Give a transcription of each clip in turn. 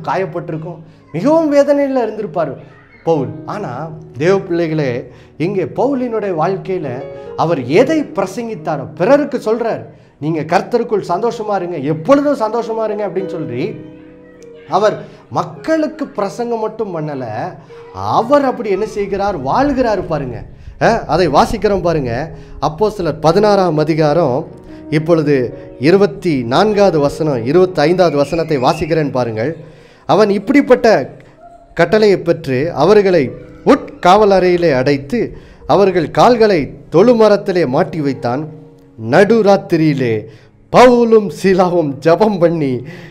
காயப்பட்டிருக்கும் மிகவும் வேதனையில் இருந்திருப்பார் பவுல் ஆனால் தேவ பிள்ளைகளே இங்கே பவுலினுடைய வாழ்க்கையில் அவர் எதை பிரசங்கித்தாரோ பிறருக்கு சொல்கிறார் நீங்கள் கர்த்தருக்குள் சந்தோஷமா இருங்க எப்பொழுதும் சந்தோஷமா இருங்க அப்படின்னு சொல்லி அவர் மக்களுக்கு பிரசங்கம் மட்டும் பண்ணலை அவர் அப்படி என்ன செய்கிறார் வாழ்கிறார் பாருங்க அஹ், அதை வாசிக்கிறோம் பாருங்க அப்போ சிலர் பதினாறாம் அதிகாரம் இப்பொழுது இருபத்தி நான்காவது வசனம் இருபத்தி ஐந்தாவது வசனத்தை வாசிக்கிறேன் பாருங்கள் அவன் இப்படிப்பட்ட கட்டளையை பெற்று அவர்களை உட்காவலறையிலே அடைத்து அவர்கள் கால்களை தொழுமரத்திலே மாட்டி வைத்தான் நடுராத்திரியிலே பவுலும் சீலாவும் ஜெபம் பண்ணி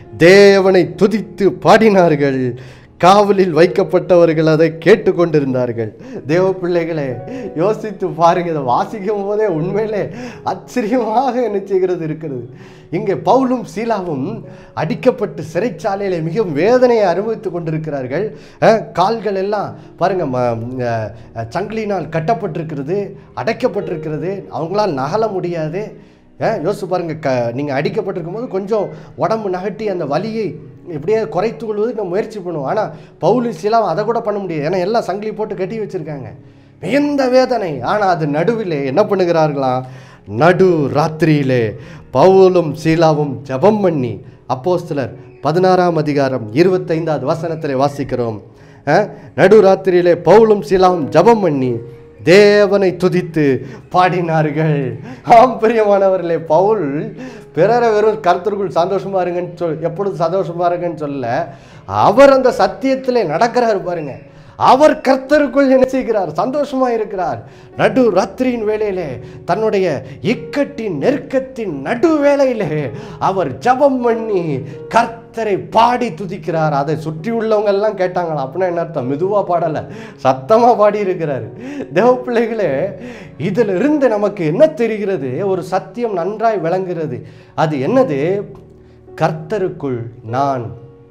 தேவனை துதித்து பாடினார்கள் காவலில் வைக்கப்பட்டவர்கள் அதை கேட்டுக்கொண்டிருந்தார்கள் தேவ பிள்ளைகளே யோசித்து பாருங்க இதை வாசிக்கும் போதே உண்மையிலே ஆச்சரியமாக என்ன செய்கிறது இருக்கிறது இங்கே பவுலும் சீலாவும் அடிக்கப்பட்டு சிறைச்சாலையில மிகவும் வேதனையை அனுபவித்துக் கொண்டிருக்கிறார்கள் அஹ், கால்கள் எல்லாம் பாருங்க ம- அஹ், சங்கிலினால் கட்டப்பட்டிருக்கிறது அடைக்கப்பட்டிருக்கிறது அவங்களால் நகல முடியாது ஏன் யோசிச்சு பாருங்க க நீங்கள் அடிக்கப்பட்டிருக்கும் போது கொஞ்சம் உடம்பு நகட்டி அந்த வலியை இப்படியே குறைத்து கொள்வதுக்கு நம்ம முயற்சி பண்ணுவோம் ஆனால் பவுலு சிலாம் அதை கூட பண்ண முடியாது ஏன்னா எல்லாம் சங்கிலி போட்டு கட்டி வச்சிருக்காங்க மிகுந்த வேதனை ஆனால் அது நடுவிலே என்ன பண்ணுகிறார்களாம் நடு ராத்திரியிலே பவுலும் சீலாவும் ஜெபம் பண்ணி அப்போஸ்தலர் பதினாறாம் அதிகாரம் இருபத்தைந்தாவது வசனத்திலே வாசிக்கிறோம் அஹ், நடு ராத்திரியிலே பவுலும் சீலாவும் ஜெபம் பண்ணி தேவனை துதித்து பாடினார்கள் ஆம் பிரியமானவர்களே பவுல் பிறரை வெறும் கருத்திற்குள் சந்தோஷமா இருங்கன்னு சொல் எப்பொழுது சந்தோஷமா இருங்கன்னு சொல்ல அவர் அந்த சத்தியத்திலே நடக்கிறாரு பாருங்க அவர் கர்த்தருக்குள் என்ன செய்கிறார் சந்தோஷமா இருக்கிறார் நடு ராத்திரியின் வேளையிலே தன்னுடைய இக்கட்டின் நெருக்கத்தின் நடு வேளையிலே அவர் ஜெபம் பண்ணி கர்த்தரை பாடி துதிக்கிறார் அதை சுற்றி உள்ளவங்க எல்லாம் கேட்டாங்களா அப்படின்னா என்ன அர்த்தம் மெதுவா பாடல சத்தமா பாடி இருக்கிறாரு தேவ பிள்ளைகளே இதில் இருந்து நமக்கு என்ன தெரிகிறது ஒரு சத்தியம் நன்றாய் விளங்குகிறது அது என்னது கர்த்தருக்குள் நான்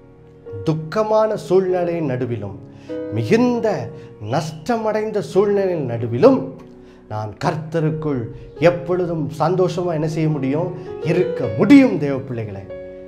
துக்கமான சூழ்நிலையின் நடுவிலும் மிகுந்த நஷ்டமடைந்த சூழ்நிலையின் நடுவிலும் நான் கர்த்தருக்குள் எப்பொழுதும் சந்தோஷமா என்ன செய்ய முடியும் இருக்க முடியும் தேவ பிள்ளைகளே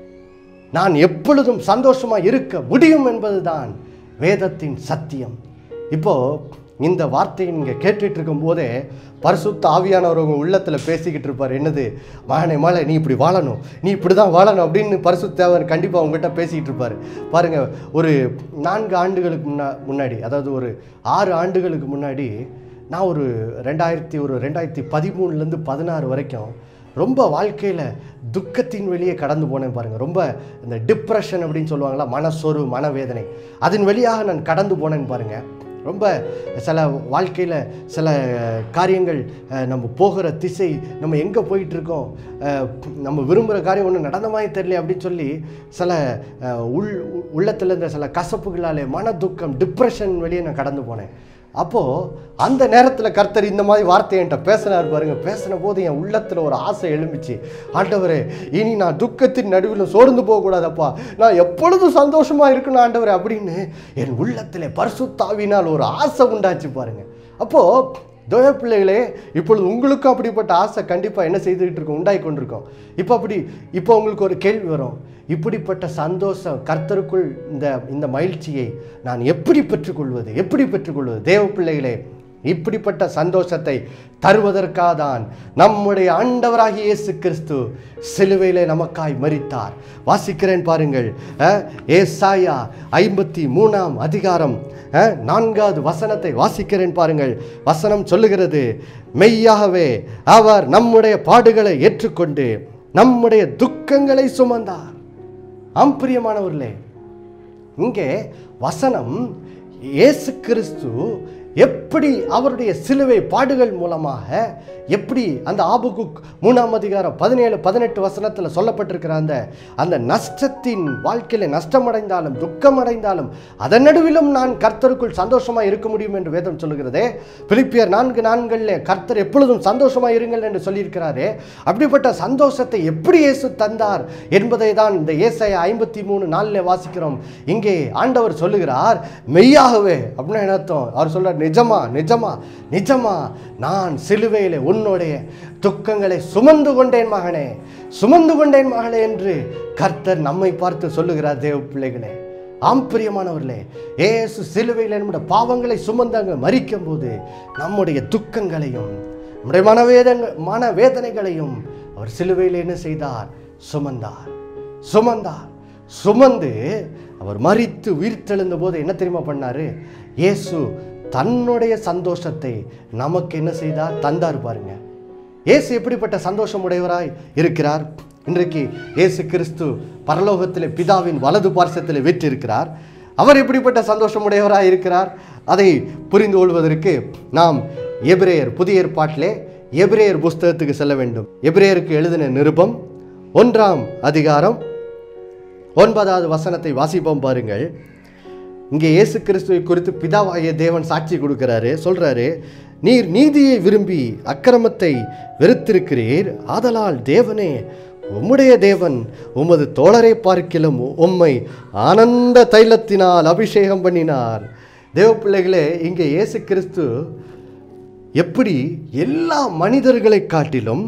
நான் எப்பொழுதும் சந்தோஷமா இருக்க முடியும் என்பதுதான் வேதத்தின் சத்தியம் இப்போ இந்த வார்த்தையை நீங்க கேட்டுட்டு இருக்கும் போதே பரிசுத்த ஆவியானவர் உங்க உள்ளத்துல பேசிக்கிட்டு இருப்பார் என்னது மகனே மலை நீ இப்படி வாழணும் நீ இப்படி தான் வாழணும் அப்படின்னு பரிசுத்தேவர் கண்டிப்பா உங்ககிட்ட பேசிக்கிட்டு இருப்பார் பாருங்க ஒரு நான்கு ஆண்டுகளுக்கு முன்னா முன்னாடி அதாவது ஒரு ஆறு ஆண்டுகளுக்கு முன்னாடி நான் ஒரு ரெண்டாயிரத்தி ஒரு ரெண்டாயிரத்தி பதிமூணுலேருந்து பதினாறு வரைக்கும் ரொம்ப வாழ்க்கையில் துக்கத்தின் வெளியே கடந்து போனேன் பாருங்கள் ரொம்ப இந்த டிப்ரெஷன் அப்படின்னு சொல்லுவாங்களா மனசோர்வு மனவேதனை அதன் வழியாக நான் கடந்து போனேன் பாருங்கள் ரொம்ப சில வாழ்க்கையில் சில காரியங்கள் அஹ், நம்ம போகிற திசை நம்ம எங்கே போயிட்டுருக்கோம் நம்ம விரும்புகிற காரியம் ஒன்றும் நடந்த மாதிரி தெரியல அப்படின்னு சொல்லி சில அஹ், உள் உள்ளத்தில் இருந்த சில கசப்புகளாலே மன துக்கம் டிப்ரெஷன் வெளியே நான் கடந்து போனேன் அப்போது அந்த நேரத்தில் கர்த்தர் இந்த மாதிரி வார்த்தை என்கிட்ட பேசினார் பாருங்க பேசின போது என் உள்ளத்தில் ஒரு ஆசை எழும்பிச்சு ஆண்டவரே இனி நான் துக்கத்தின் நடுவில் சோர்ந்து போகக்கூடாதப்பா நான் எப்பொழுதும் சந்தோஷமாக இருக்கணும் ஆண்டவரே அப்படின்னு என் உள்ளத்தில் பரிசுத்தாவினால் ஒரு ஆசை உண்டாச்சு பாருங்க அப்போது தேவ பிள்ளைகளே இப்பொழுது உங்களுக்கும் அப்படிப்பட்ட ஆசை கண்டிப்பாக என்ன செய்துக்கிட்டு இருக்கோம் உண்டாகி கொண்டிருக்கோம் இப்போ அப்படி இப்போ உங்களுக்கு ஒரு கேள்வி வரும் இப்படிப்பட்ட சந்தோஷம் கர்த்தருக்குள் இந்த இந்த மகிழ்ச்சியை நான் எப்படி பெற்றுக்கொள்வது எப்படி பெற்றுக்கொள்வது தேவ பிள்ளைகளே இப்படிப்பட்ட சந்தோஷத்தை தருவதற்காக தான் நம்முடைய ஆண்டவராகிய இயேசு கிறிஸ்து சிலுவையிலே நமக்காய் மரித்தார் வாசிக்கிறேன் பாருங்கள் அஹ், ஏசாயா ஐம்பத்தி மூணாம் அதிகாரம் அஹ், நான்காவது வசனத்தை வாசிக்கிறேன் பாருங்கள் வசனம் சொல்லுகிறது மெய்யாகவே அவர் நம்முடைய பாடுகளை ஏற்றுக்கொண்டு நம்முடைய துக்கங்களை சுமந்தார் ஆம் பிரியமானவர்களே இங்கே வசனம் இயேசு கிறிஸ்து எப்படி அவருடைய சிலுவை பாடுகள் மூலமாக எப்படி அந்த ஆபுகுக் மூணாம் அதிகாரம் பதினேழு பதினெட்டு வசனத்தில் சொல்லப்பட்டிருக்கிற அந்த அந்த நஷ்டத்தின் வாழ்க்கையில் நஷ்டமடைந்தாலும் துக்கமடைந்தாலும் அதன் நடுவிலும் நான் கர்த்தருக்குள் சந்தோஷமாக இருக்க முடியும் என்று வேதம் சொல்லுகிறதே பிலிப்பியர் நான்கு நான்களில் கர்த்தர் எப்பொழுதும் சந்தோஷமாக இருங்கள் என்று சொல்லியிருக்கிறாரே அப்படிப்பட்ட சந்தோஷத்தை எப்படி இயேசு தந்தார் என்பதை தான் இந்த ஏசாயா ஐம்பத்தி மூணு நாளில் வாசிக்கிறோம் இங்கே ஆண்டவர் சொல்லுகிறார் மெய்யாகவே அப்படின்னு என்ன அர்த்தம் அவர் சொல்றார் நிஜமா நிஜமா நிஜமா நான் சிலுவையிலே உன்னுடைய துக்கங்களை சுமந்து கொண்டேன் மகனே சுமந்து கொண்டேன் மகளே என்று கர்த்தர் நம்மை பார்த்து சொல்லுகிறார் தேவ பிள்ளைகளே ஆம் பிரியமானவர்களே ஏசு சிலுவையில் நம்முடைய பாவங்களை சுமந்தாங்க மறிக்கும் போது நம்முடைய துக்கங்களையும் நம்முடைய மனவேதங்க மனவேதனைகளையும் அவர் சிலுவையில் என்ன செய்தார் சுமந்தார் சுமந்தார் சுமந்து அவர் மறித்து உயிர்த்தெழுந்த போது என்ன தெரியுமா பண்ணாரு இயேசு தன்னுடைய சந்தோஷத்தை நமக்கு என்ன செய்தார் தந்தார் பாருங்க இயேசு எப்படிப்பட்ட சந்தோஷம் உடையவராய் இருக்கிறார் இன்றைக்கு இயேசு கிறிஸ்து பரலோகத்திலே பிதாவின் வலது பார்சத்திலே வெற்றிருக்கிறார் அவர் எப்படிப்பட்ட சந்தோஷம் உடையவராய் இருக்கிறார் அதை புரிந்து கொள்வதற்கு நாம் எபிரேயர் புதிய ஏற்பாட்டிலே எபிரேயர் புஸ்தகத்துக்கு செல்ல வேண்டும் எபிரேயருக்கு எழுதின நிருபம் ஒன்றாம் அதிகாரம் ஒன்பதாவது வசனத்தை வாசிப்போம் பாருங்கள் இங்கே இயேசு கிறிஸ்துவை குறித்து பிதாவாகிய தேவன் சாட்சி கொடுக்கிறாரு சொல்றாரு நீர் நீதியை விரும்பி அக்கிரமத்தை வெறுத்திருக்கிறீர் ஆதலால் தேவனே உம்முடைய தேவன் உமது தோழரை பார்க்கிலும் உம்மை ஆனந்த தைலத்தினால் அபிஷேகம் பண்ணினார் தேவ பிள்ளைகளே இங்கே இயேசு கிறிஸ்து எப்படி எல்லா மனிதர்களை காட்டிலும்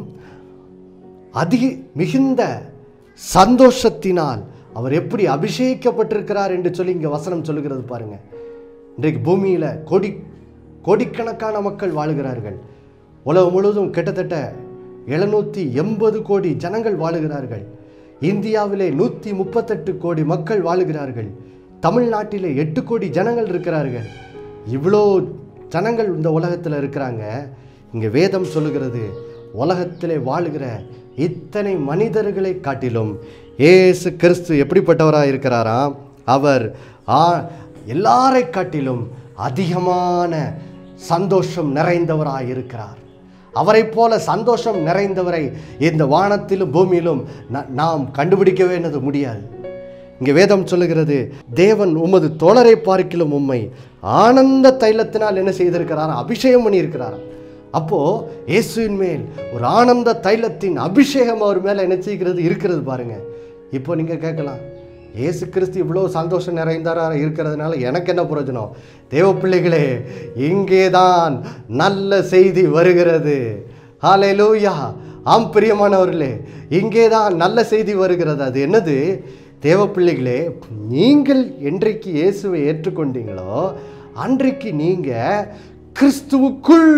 அதிக மிகுந்த சந்தோஷத்தினால் அவர் எப்படி அபிஷேகிக்கப்பட்டிருக்கிறார் என்று சொல்லி இங்கே வசனம் சொல்லுகிறது பாருங்க இன்றைக்கு பூமியில் கோடி கோடிக்கணக்கான மக்கள் வாழுகிறார்கள் உலகம் முழுவதும் கிட்டத்தட்ட எழுநூற்றி எண்பது கோடி ஜனங்கள் வாழுகிறார்கள் இந்தியாவிலே நூற்றி முப்பத்தெட்டு கோடி மக்கள் வாழுகிறார்கள் தமிழ்நாட்டிலே எட்டு கோடி ஜனங்கள் இருக்கிறார்கள் இவ்வளோ ஜனங்கள் இந்த உலகத்தில் இருக்கிறாங்க இங்கே வேதம் சொல்லுகிறது உலகத்திலே வாழுகிற இத்தனை மனிதர்களை காட்டிலும் ஏசு கிறிஸ்து எப்படிப்பட்டவராக இருக்கிறாராம் அவர் ஆ எல்லாரை காட்டிலும் அதிகமான சந்தோஷம் நிறைந்தவராக இருக்கிறார் அவரைப் போல சந்தோஷம் நிறைந்தவரை இந்த வானத்திலும் பூமியிலும் ந- நாம் கண்டுபிடிக்க வேண்டியது முடியாது இங்கே வேதம் சொல்லுகிறது தேவன் உமது தோழரை பார்க்கிலும் உம்மை ஆனந்த தைலத்தினால் என்ன செய்திருக்கிறார் அபிஷேகம் பண்ணியிருக்கிறார் அப்போ இயேசுவின் மேல் ஒரு ஆனந்த தைலத்தின் அபிஷேகம் அவர் மேல என்ன செய்கிறது இருக்கிறது பாருங்க இப்போ நீங்க கேட்கலாம் இயேசு கிறிஸ்து இவ்வளோ சந்தோஷம் நிறைந்தாரா இருக்கிறதுனால எனக்கு என்ன பிரயோஜனம் தேவ பிள்ளைகளே இங்கேதான் நல்ல செய்தி வருகிறது ஹalleluya ஆம் பிரியமானவர்களே இங்கேதான் நல்ல செய்தி வருகிறது அது என்னது தேவ பிள்ளைகளே நீங்கள் என்றைக்கு இயேசுவை ஏற்றுக்கொண்டீங்களோ அன்றைக்கு நீங்க கிறிஸ்துவுக்குள்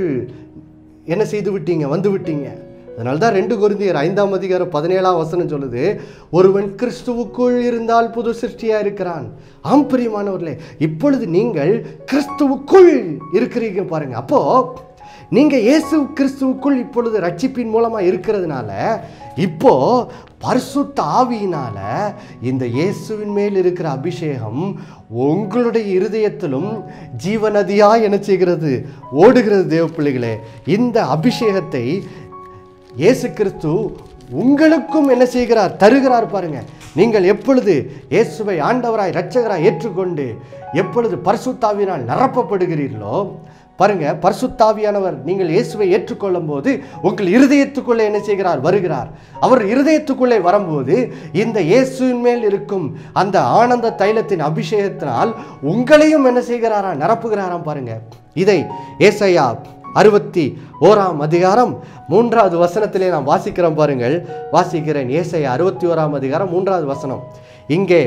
என்ன செய்து விட்டீங்க வந்து விட்டீங்க அதனால தான் ரெண்டு குருந்தியர் ஐந்தாம் அதிகாரம் பதினேழாம் வசனம் சொல்லுது ஒருவன் கிறிஸ்துவுக்குள் இருந்தால் புது சிருஷ்டியா இருக்கிறான் ஆம் பிரியமானவர்களே இப்பொழுது நீங்கள் கிறிஸ்துவுக்குள் இருக்கிறீங்க பாருங்க அப்போ நீங்க இயேசு கிறிஸ்துவுக்குள் இப்பொழுது ரட்சிப்பின் மூலமா இருக்கிறதுனால இப்போ பரிசுத்த ஆவியினால இந்த இயேசுவின் மேல் இருக்கிற அபிஷேகம் உங்களுடைய இருதயத்திலும் ஜீவநதியா என்ன செய்கிறது ஓடுகிறது தேவ பிள்ளைகளே இந்த அபிஷேகத்தை இயேசு கிறிஸ்து உங்களுக்கும் என்ன செய்கிறார் தருகிறார் பாருங்க நீங்கள் எப்பொழுது இயேசுவை ஆண்டவராய் இரட்சகராய் ஏற்றுக்கொண்டு எப்பொழுது பரிசுத்தாவினால் நிரப்பப்படுகிறீர்களோ பாருங்க பரிசுத்தாவியானவர் நீங்கள் இயேசுவை ஏற்றுக்கொள்ளும் போது உங்கள் இருதயத்துக்குள்ளே என்ன செய்கிறார் வருகிறார் அவர் இருதயத்துக்குள்ளே வரும்போது இந்த இயேசுவின் மேல் இருக்கும் அந்த ஆனந்த தைலத்தின் அபிஷேகத்தினால் உங்களையும் என்ன செய்கிறாரா நிரப்புகிறாராம் பாருங்க இதை ஏசையா அறுபத்தி ஓராம் அதிகாரம் மூன்றாவது வசனத்திலே நான் வாசிக்கிறேன் பாருங்கள் வாசிக்கிறேன் ஏசையா அறுபத்தி ஓராம் அதிகாரம் மூன்றாவது வசனம் இங்கே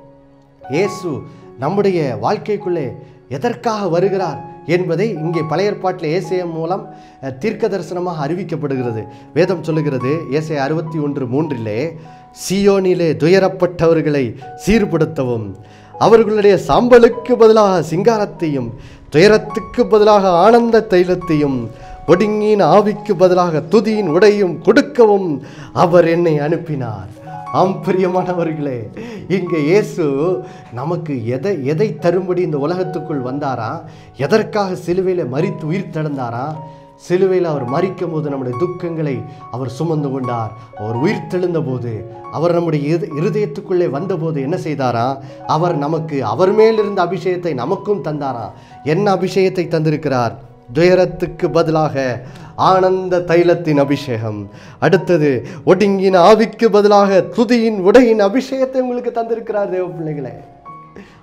இயேசு நம்முடைய வாழ்க்கைக்குள்ளே எதற்காக வருகிறார் என்பதை இங்கே பழைய ஏற்பாட்டில் ஏசையம் மூலம் அஹ், தீர்க்க தரிசனமாக அறிவிக்கப்படுகிறது வேதம் சொல்லுகிறது ஏசை அறுபத்தி ஒன்று மூன்றிலே சியோனிலே துயரப்பட்டவர்களை சீர்படுத்தவும் அவர்களுடைய சாம்பலுக்கு பதிலாக சிங்காரத்தையும் துயரத்துக்கு பதிலாக ஆனந்த தைலத்தையும் ஒடுங்கின் ஆவிக்கு பதிலாக துதியின் உடையும் கொடுக்கவும் அவர் என்னை அனுப்பினார் ஆம் பிரியமானவர்களே இங்கே இயேசு நமக்கு எதை எதை தரும்படி இந்த உலகத்துக்குள் வந்தாரா எதற்காக சிலுவையில் மறித்து உயிர் தழுந்தாரா சிலுவையில் அவர் மறிக்கும் போது நம்முடைய துக்கங்களை அவர் சுமந்து கொண்டார் அவர் உயிர் தெழுந்த போது அவர் நம்முடைய இரு- இருதயத்துக்குள்ளே வந்தபோது என்ன செய்தாரா அவர் நமக்கு அவர் மேல் இருந்த அபிஷேகத்தை நமக்கும் தந்தாரா என்ன அபிஷேகத்தை தந்திருக்கிறார் துயரத்துக்கு பதிலாக ஆனந்த தைலத்தின் அபிஷேகம் அடுத்தது ஒடுங்கின ஆவிக்கு பதிலாக துதியின் உடையின் அபிஷேகத்தை உங்களுக்கு தந்திருக்கிறார் தேவ பிள்ளைகளே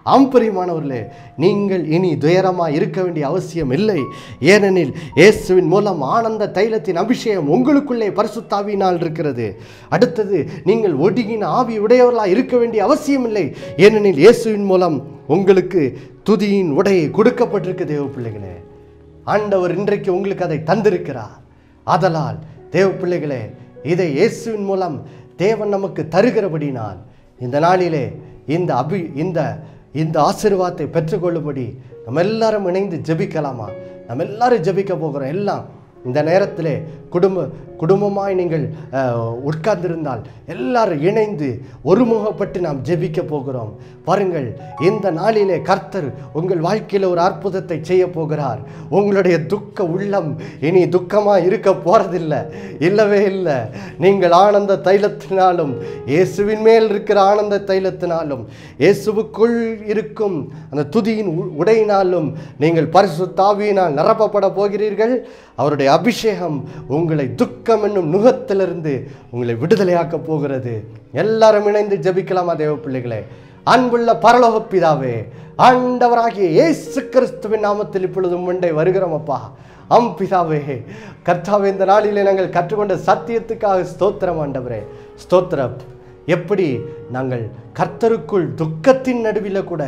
ஆம்பரியமானவர்களே நீங்கள் இனி துயரமாக இருக்க வேண்டிய அவசியம் இல்லை ஏனெனில் இயேசுவின் மூலம் ஆனந்த தைலத்தின் அபிஷேகம் உங்களுக்குள்ளே பரிசுத்தாவினால் இருக்கிறது அடுத்தது நீங்கள் ஒடுங்கின ஆவி உடையவர்களாக இருக்க வேண்டிய அவசியம் இல்லை ஏனெனில் இயேசுவின் மூலம் உங்களுக்கு துதியின் உடை கொடுக்கப்பட்டிருக்கு தேவ பிள்ளைகளே ஆண்டவர் இன்றைக்கு உங்களுக்கு அதை தந்திருக்கிறார் ஆதலால் தேவ பிள்ளைகளே இதை இயேசுவின் மூலம் தேவன் நமக்கு தருகிறபடினால் இந்த நாளிலே இந்த அபி இந்த இந்த ஆசீர்வாதத்தை பெற்றுக்கொள்ளும்படி நம்ம எல்லாரும் இணைந்து ஜெபிக்கலாமா நம்ம எல்லாரும் ஜெபிக்க போகிறோம் எல்லாம் இந்த நேரத்திலே குடும்ப குடும்பமாய் நீங்கள் அஹ், உட்கார்ந்திருந்தால் எல்லாரும் இணைந்து ஒருமுகப்பட்டு நாம் ஜெபிக்க போகிறோம் பாருங்கள் இந்த நாளிலே கர்த்தர் உங்கள் வாழ்க்கையில் ஒரு அற்புதத்தை செய்ய போகிறார் உங்களுடைய துக்க உள்ளம் இனி துக்கமாக இருக்க போறதில்லை இல்லவே இல்லை நீங்கள் ஆனந்த தைலத்தினாலும் இயேசுவின் மேல் இருக்கிற ஆனந்த தைலத்தினாலும் இயேசுவுக்குள் இருக்கும் அந்த துதியின் உ- உடையினாலும் நீங்கள் பரிசு தாவியினால் நிரப்பப்பட போகிறீர்கள் அவருடைய அபிஷேகம் உங்களை துக்கம் என்னும் நுகத்திலிருந்து உங்களை விடுதலையாக்க போகிறது எல்லாரும் இணைந்து ஜெபிக்கலாமா தேவ பிள்ளைகளே அன்புள்ள பரலோக பிதாவே ஆண்டவராகிய இயேசு கிறிஸ்துவின் நாமத்தில் இப்பொழுது முண்டை வருகிறோம் அப்பா அம் பிதாவே கர்த்தாவே இந்த நாளிலே நாங்கள் கற்றுக்கொண்ட சத்தியத்துக்காக ஸ்தோத்திரம் ஆண்டவரே ஸ்தோத்திரம் எப்படி நாங்கள் கர்த்தருக்குள் துக்கத்தின் நடுவில் கூட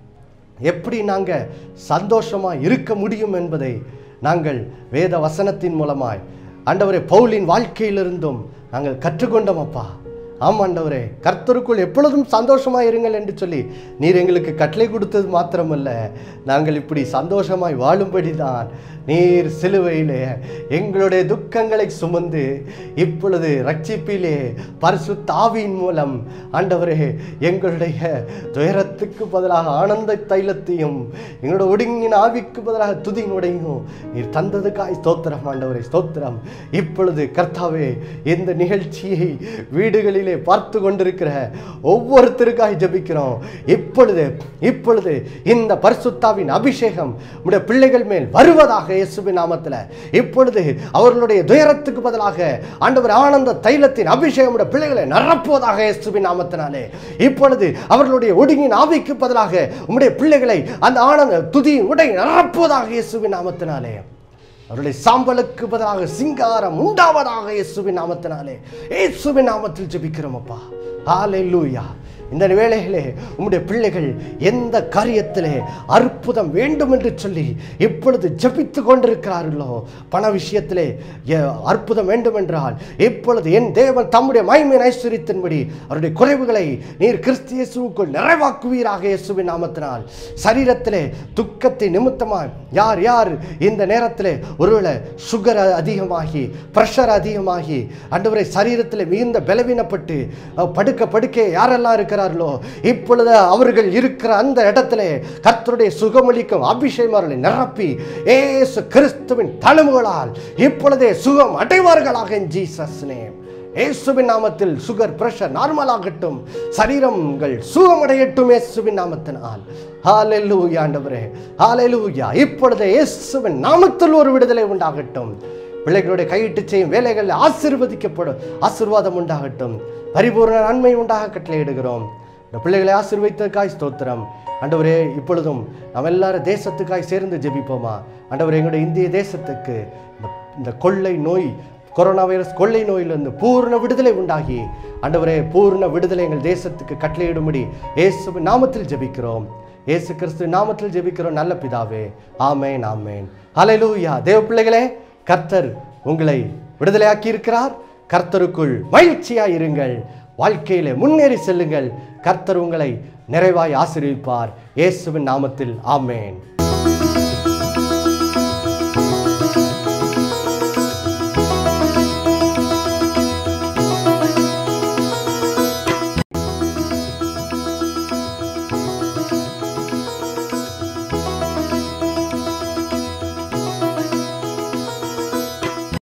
எப்படி நாங்கள் சந்தோஷமாக இருக்க முடியும் என்பதை நாங்கள் வேத வசனத்தின் மூலமாய் ஆண்டவரே பவுலின் வாழ்க்கையிலிருந்தும் நாங்கள் கற்றுக்கொண்டோம் அப்பா ஆமாம் ஆண்டவரே கர்த்தருக்குள் எப்பொழுதும் சந்தோஷமாக இருங்கள் என்று சொல்லி நீர் எங்களுக்கு கட்டளை கொடுத்தது மாத்திரமல்ல நாங்கள் இப்படி சந்தோஷமாய் வாழும்படி தான் நீர் சிலுவையிலே எங்களுடைய துக்கங்களை சுமந்து இப்பொழுது ரட்சிப்பிலே பரிசுத்த ஆவியின் மூலம் ஆண்டவரே எங்களுடைய துயரத்துக்கு பதிலாக ஆனந்த தைலத்தையும் எங்களோட ஒடுங்கின ஆவிக்கு பதிலாக துதியினுடையும் நீர் தந்ததுக்காய் ஸ்தோத்திரம் ஆண்டவரே ஸ்தோத்திரம் இப்பொழுது கர்த்தாவே இந்த நிகழ்ச்சியை வீடுகளிலே பார்த்து கொண்டிருக்கிற ஒவ்வொருத்தருக்காய் ஜெபிக்கிறோம் இப்பொழுது இப்பொழுது இந்த பரிசுத்தாவின் அபிஷேகம் உடைய பிள்ளைகள் மேல் வருவதாக இயேசுவின் நாமத்தில் இப்பொழுது அவர்களுடைய துயரத்துக்கு பதிலாக ஆண்டவர் ஆனந்த தைலத்தின் அபிஷேகம் உடைய பிள்ளைகளை நிரப்புவதாக இயேசுவின் நாமத்தினாலே இப்பொழுது அவர்களுடைய ஒடுங்கின் ஆவிக்கு பதிலாக உம்முடைய பிள்ளைகளை அந்த ஆனந்த துதி உடை நிரப்புவதாக இயேசுவின் நாமத்தினாலே அவருடைய சாம்பலுக்கு பதிலாக சிங்காரம் உண்டாவதாக இயேசுவின் நாமத்தினாலே இயேசுவின் நாமத்தில் ஜெபிக்கிறோம் அப்பா ஹalleluya இந்த வேளையிலே உம்முடைய பிள்ளைகள் எந்த காரியத்திலே அற்புதம் வேண்டும் என்று சொல்லி இப்பொழுது ஜெபித்து கொண்டிருக்கிறார்களோ பண விஷயத்திலே எ- அற்புதம் வேண்டும் என்றால் இப்பொழுது என் தேவன் தம்முடைய மைமையின் ஐஸ்வரியத்தின்படி அவருடைய குறைவுகளை நீர் கிறிஸ்து இயேசுவுக்குள் நிறைவாக்குவீராக இயேசுவின் நாமத்தினால் சரீரத்திலே துக்கத்தை நிமித்தமாய் யார் யார் இந்த நேரத்திலே ஒருவேளை சுகர் அதிகமாகி ப்ரெஷர் அதிகமாகி அண்டவரை சரீரத்தில் மிகுந்த பலவீனப்பட்டு அஹ், படுக்க படுக்க யாரெல்லாம் இருக்கிறார்களோ இப்பொழுது அவர்கள் இருக்கிற அந்த இடத்திலே கர்த்தருடைய சுகமளிக்கும் அபிஷேகம் அவர்களை நிரப்பி ஏசு கிறிஸ்துவின் தழும்புகளால் இப்பொழுதே சுகம் அடைவார்களாக ஜீசஸ் நேம் இயேசுவின் நாமத்தில் சுகர் பிரஷர் நார்மல் ஆகட்டும் சரீரங்கள் சுகமடையட்டும் இயேசுவின் நாமத்தினால் ஹalleluya ஆண்டவரே ஹalleluya இப்பொழுது இயேசுவின் நாமத்தில் ஒரு விடுதலை உண்டாகட்டும் பிள்ளைகளுடைய கையிட்டு செய்யும் வேலைகள் ஆசீர்வதிக்கப்படும் ஆசீர்வாதம் உண்டாகட்டும் பரிபூர்ண நன்மை உண்டாக கட்டளையிடுகிறோம் இந்த பிள்ளைகளை ஆசீர்வதித்ததுக்காய் ஸ்தோத்திரம் ஆண்டவரே இப்பொழுதும் நாம் எல்லாரும் தேசத்துக்காய் சேர்ந்து ஜெபிப்போமா ஆண்டவரே எங்களுடைய இந்திய தேசத்துக்கு இந்த இந்த கொள்ளை நோய் கொரோனா வைரஸ் கொள்ளை நோயிலிருந்து பூர்ண விடுதலை உண்டாகி ஆண்டவரே பூர்ண விடுதலை எங்கள் தேசத்துக்கு கட்டளையிடும்படி இயேசு நாமத்தில் ஜெபிக்கிறோம் இயேசு கிறிஸ்து நாமத்தில் ஜெபிக்கிறோம் நல்ல பிதாவே ஆமேன் ஆமேன் ஹalleluya தேவ பிள்ளைகளே கர்த்தர் உங்களை விடுதலையாக்கி இருக்கிறார் கர்த்தருக்குள் மகிழ்ச்சியாய் இருங்கள் வாழ்க்கையிலே முன்னேறி செல்லுங்கள் கர்த்தர் உங்களை நிறைவாய் ஆசீர்வதிப்பார் இயேசுவின் நாமத்தில் ஆமேன்